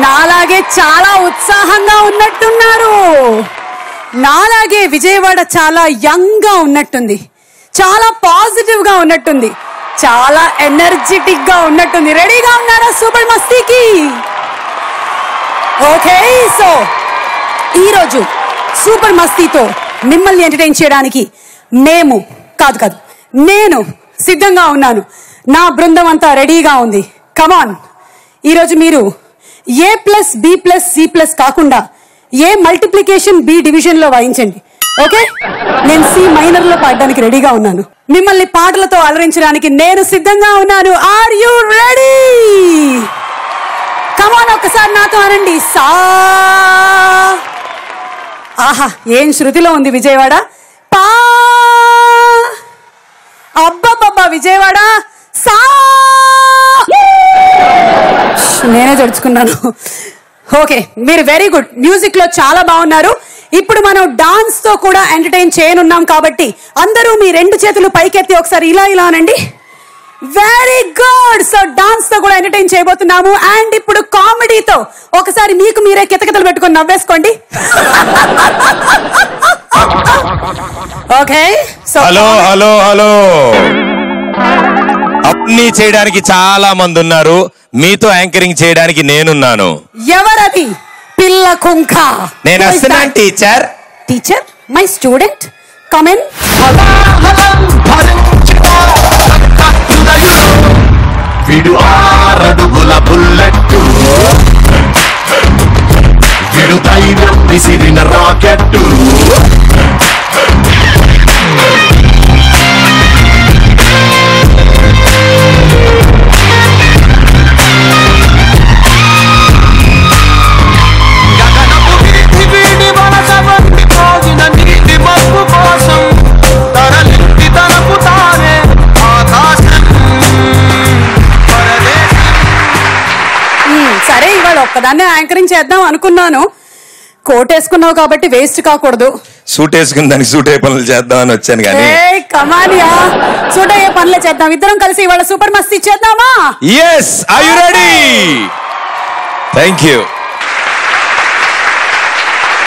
నాలాగే చాలా ఉత్సాహంగా ఉన్నట్టున్నారు నాలాగే విజయవాడ చాలా యంగ్ గా ఉన్నట్టుంది చాలా పాజిటివ్ గా ఉన్నట్టుంది చాలా ఎనర్జెటిక్ గా ఉన్నట్టుంది రెడీగా ఉన్నారా సూపర్ మస్తీకి ఓకే సో ఈరోజు సూపర్ మస్తీతో మిమ్మల్ని ఎంటర్టైన్ చేయడానికి మేము కాదు కాదు నేను సిద్ధంగా ఉన్నాను నా బృందం అంతా రెడీగా ఉంది కమాన్ ఈరోజు మీరు A plus B plus C plus కాకుండా ఏ మల్టిప్లికేషన్ బి డివిజన్ లో వాయించండి ఓకే నేను సి మైనర్ లో పాడడానికి రెడీగా ఉన్నాను మిమ్మల్ని పాటలతో అలరించడానికి నేను సిద్ధంగా ఉన్నాను ఆర్ యు రెడీ కమాన్ ఒక్కసారి నాతో అనండి సా ఆహా ఏం శృతిలో ఉంది విజయవాడ పా అబ్బబ్బబ్బా విజయవాడ సా నేనే జడుచుకున్నాను ఓకే మీరు వెరీ గుడ్ మ్యూజిక్ లో చాలా బాగున్నారు ఇప్పుడు మనం డాన్స్ తో కూడా ఎంటర్టైన్ చేయనున్నాం కాబట్టి అందరూ మీ రెండు చేతులు పైకెత్తి ఒకసారి ఇలా ఇలా అనండి వెరీ గుడ్ సో డాన్స్ తో కూడా ఎంటర్టైన్ చేయబోతున్నాము అండ్ ఇప్పుడు కామెడీతో ఒకసారి మీకు మీరే కితకితలు పెట్టుకొని నవ్వేసుకోండి okay so hello hello hello అన్ని చేయడానికి చాలా మంది ఉన్నారు మీతో యాంకరింగ్ చేయడానికి నేనున్నాను ఎవరది పిల్ల కుంక నేను వస్తున్నాను teacher teacher my student come on విడు ఆరడుగుల బుల్లెట్టు విడు ధైర్యం విసిరిన రాకెట్టు గగనపు వీధి వీడి వలస వంటి పోగిన నీటి మబ్బు కోసం తరలింది తనకు తానే ఆకాశం పరదేశం సరే ఇవాళ ఒక్కదాన్నే యాంకరింగ్ చేద్దాం అనుకున్నాను కోట్ వేసుకున్నావు కాబట్టి వేస్ట్ కాకూడదు సూట్ వేసుకుని దానికి సూట్ అయ్యే పనులు చేద్దామని వచ్చాను కానీ ఏ కమానియా సూట్ అయ్యే పనులే చేద్దాం ఇద్దరం కలిసి ఇవాళ సూపర్ మస్తీ చేద్దామా yes I you ready thank you